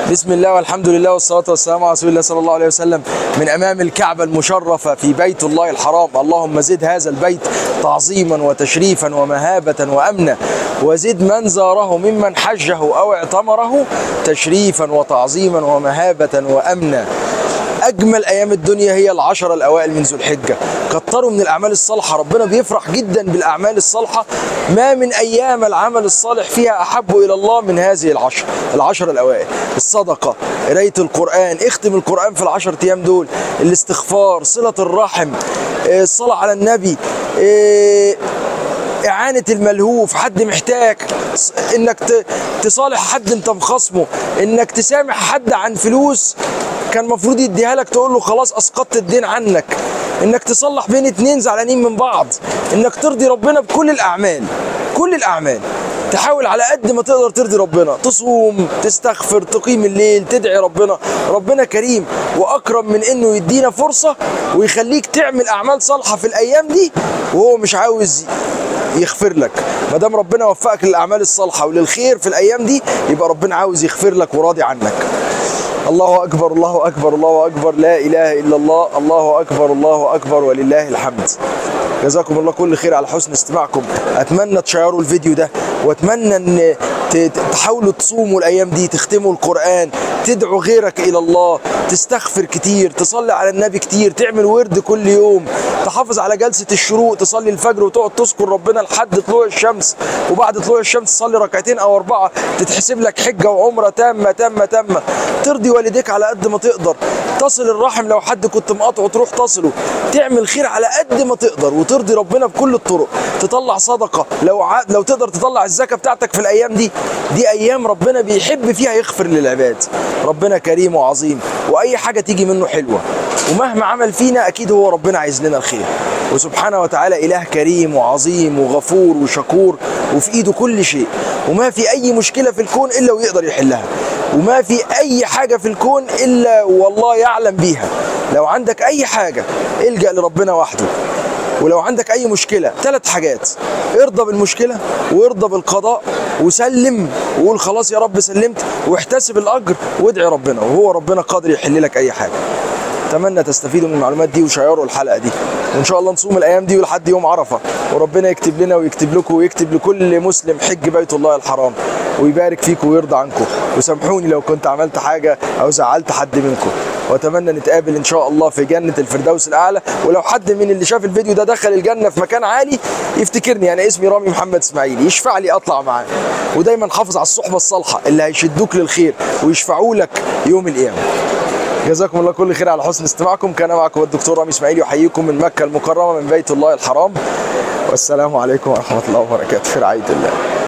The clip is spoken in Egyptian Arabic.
بسم الله والحمد لله والصلاة والسلام على رسول الله صلى الله عليه وسلم من أمام الكعبة المشرفة في بيت الله الحرام اللهم زد هذا البيت تعظيما وتشريفا ومهابة وأمنا وزد من زاره ممن حجه أو اعتمره تشريفا وتعظيما ومهابة وأمنا اجمل ايام الدنيا هي العشر الاوائل من ذو الحجه كتروا من الاعمال الصالحه ربنا بيفرح جدا بالاعمال الصالحه ما من ايام العمل الصالح فيها احب الى الله من هذه العشر العشر الاوائل الصدقه قرايه القران اختم القران في العشر ايام دول الاستغفار صله الرحم آه، الصلاه على النبي آه، إعانة الملهوف حد محتاج ص- إنك ت- تصالح حد أنت مخاصمه إنك تسامح حد عن فلوس كان المفروض يديها لك تقول له خلاص أسقطت الدين عنك إنك تصلح بين اتنين زعلانين من بعض إنك ترضي ربنا بكل الأعمال كل الأعمال تحاول على قد ما تقدر ترضي ربنا تصوم تستغفر تقيم الليل تدعي ربنا ربنا كريم واكرم من انه يدينا فرصه ويخليك تعمل اعمال صالحه في الايام دي وهو مش عاوز يغفر لك ما دام ربنا وفقك للاعمال الصالحه وللخير في الايام دي يبقى ربنا عاوز يغفر لك وراضي عنك الله اكبر الله اكبر الله اكبر لا اله الا الله الله اكبر الله اكبر ولله الحمد جزاكم الله كل خير على حسن استماعكم اتمنى تشيروا الفيديو ده واتمنى ان ت- ت- تحاولوا تصوموا الايام دي تختموا القران تدعوا غيرك الى الله تستغفر كتير تصلي على النبي كتير تعمل ورد كل يوم تحافظ على جلسه الشروق تصلي الفجر وتقعد تذكر ربنا لحد طلوع الشمس وبعد طلوع الشمس تصلي ركعتين او اربعه تتحسب لك حجه وعمره تامه تامه تامه ترضي والديك على قد ما تقدر تصل الرحم لو حد كنت مقاطعه تروح تصله تعمل خير على قد ما تقدر وترضي ربنا بكل الطرق تطلع صدقه لو ع... لو تقدر تطلع الزكاه بتاعتك في الايام دي دي ايام ربنا بيحب فيها يغفر للعباد ربنا كريم وعظيم واي حاجه تيجي منه حلوه ومهما عمل فينا اكيد هو ربنا عايز لنا الخير وسبحانه وتعالى اله كريم وعظيم وغفور وشكور وفي ايده كل شيء وما في اي مشكله في الكون الا ويقدر يحلها وما في اي حاجه في الكون الا والله يعلم بيها لو عندك اي حاجه الجا لربنا وحده ولو عندك اي مشكله ثلاث حاجات ارضى بالمشكله وارضى بالقضاء وسلم وقول خلاص يا رب سلمت واحتسب الاجر وادعي ربنا وهو ربنا قادر يحل لك اي حاجه اتمنى تستفيدوا من المعلومات دي وشيروا الحلقه دي وان شاء الله نصوم الايام دي لحد يوم عرفه وربنا يكتب لنا ويكتب لكم ويكتب لكل مسلم حج بيت الله الحرام ويبارك فيكم ويرضى عنكم وسامحوني لو كنت عملت حاجه او زعلت حد منكم واتمنى نتقابل ان شاء الله في جنه الفردوس الاعلى ولو حد من اللي شاف الفيديو ده دخل الجنه في مكان عالي يفتكرني انا اسمي رامي محمد اسماعيل يشفع لي اطلع معاه ودايما حافظ على الصحبه الصالحه اللي هيشدوك للخير ويشفعوا لك يوم القيامه جزاكم الله كل خير على حسن استماعكم كان معكم الدكتور رامي اسماعيل يحييكم من مكه المكرمه من بيت الله الحرام والسلام عليكم ورحمه الله وبركاته في رعايه الله